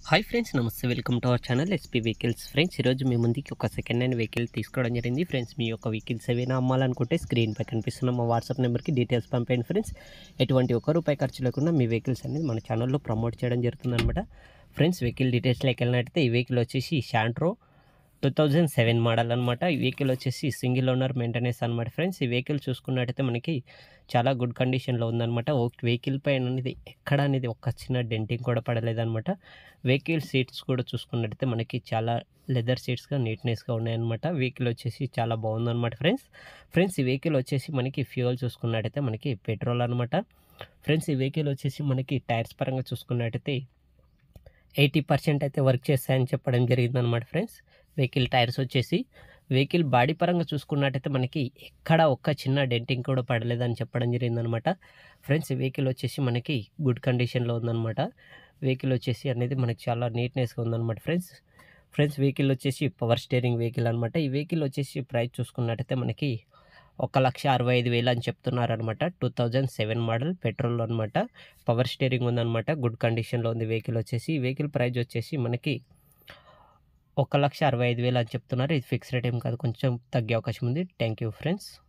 hi friends నమస్తే welcome to our channel SP vehicles friends ఈరోజు మీ ముందుకి ఒక సెకండ్ హ్యాండ్ వెహికల్ తీసుకోవడం జరిగింది ఫ్రెండ్స్ మీ యొక్క వెహికల్స్ ఏవైనా అమ్మాలనుకుంటే స్క్రీన్ పై కనిపిస్తున్న మా వాట్సాప్ నెంబర్కి డీటెయిల్స్ పంపండి ఫ్రెండ్స్ ఎటువంటి ఒక్క రూపాయి ఖర్చు లేకుండా మీ వెహికల్స్ అనేది మన ఛానల్లో ప్రమోట్ చేయడం జరుగుతుందన్నమాట ఫ్రెండ్స్ వెహికల్ డీటెయిల్స్లోకి వెళ్ళినట్టయితే ఈ వెహికల్ వచ్చేసి Santro two thousand seven model అనమాట ఈ వెహికల్ వచ్చేసి సింగిల్ ఓనర్ మెయింటెనెన్స్ అనమాట ఫ్రెండ్స్ ఈ వెహికల్ చూసుకున్నట్టయితే మనకి చాలా గుడ్ కండిషన్లో ఉందన్నమాట ఓ వెహికల్ పైన అనేది ఎక్కడ అనేది ఒక చిన్న డెంటింగ్ కూడా పడలేదన్నమాట వెహికల్ సీట్స్ కూడా చూసుకున్నట్టయితే మనకి చాలా లెదర్ సీట్స్గా నీట్నెస్గా ఉన్నాయన్నమాట వెహికల్ వచ్చేసి చాలా బాగుందన్నమాట ఫ్రెండ్స్ ఫ్రెండ్స్ ఈ వెహికల్ వచ్చేసి మనకి ఫ్యూయల్ చూసుకున్నట్టయితే మనకి పెట్రోల్ అనమాట ఫ్రెండ్స్ ఈ వెహికల్ వచ్చేసి మనకి టైర్స్ పరంగా చూసుకున్నట్టయితే ఎయిటీ పర్సెంట్ అయితే వర్క్ చేస్తాయని చెప్పడం జరిగిందనమాట ఫ్రెండ్స్ వెహికల్ టైర్స్ వచ్చేసి వెహికల్ బాడీ పరంగా చూసుకున్నట్టయితే మనకి ఎక్కడ ఒక్క చిన్న డెంటింగ్ కూడా పడలేదని చెప్పడం జరిగిందనమాట ఫ్రెండ్స్ ఈ వెహికల్ వచ్చేసి మనకి గుడ్ కండిషన్లో ఉందన్నమాట వెహికల్ వచ్చేసి అనేది మనకి చాలా నీట్నెస్గా ఉందన్నమాట ఫ్రెండ్స్ ఫ్రెండ్స్ వెహికల్ వచ్చేసి పవర్ స్టీరింగ్ వెహికల్ అనమాట ఈ వెహికల్ వచ్చేసి ప్రైస్ చూసుకున్నట్టయితే మనకి ఒక లక్ష అరవై ఐదు వేలు అని చెప్తున్నారనమాట two thousand seven model petrol అనమాట పవర్ స్టీరింగ్ ఉందన్నమాట గుడ్ కండిషన్లో ఉంది వెహికల్ వచ్చేసి ఈ వెహికల్ ప్రైస్ వచ్చేసి మనకి ఒక లక్ష అరవై ఐదు వేలు అని చెప్తున్నారు ఇది ఫిక్స్ రేట్ ఏం కాదు కొంచెం తగ్గే అవకాశం ఉంది థ్యాంక్ యూ ఫ్రెండ్స్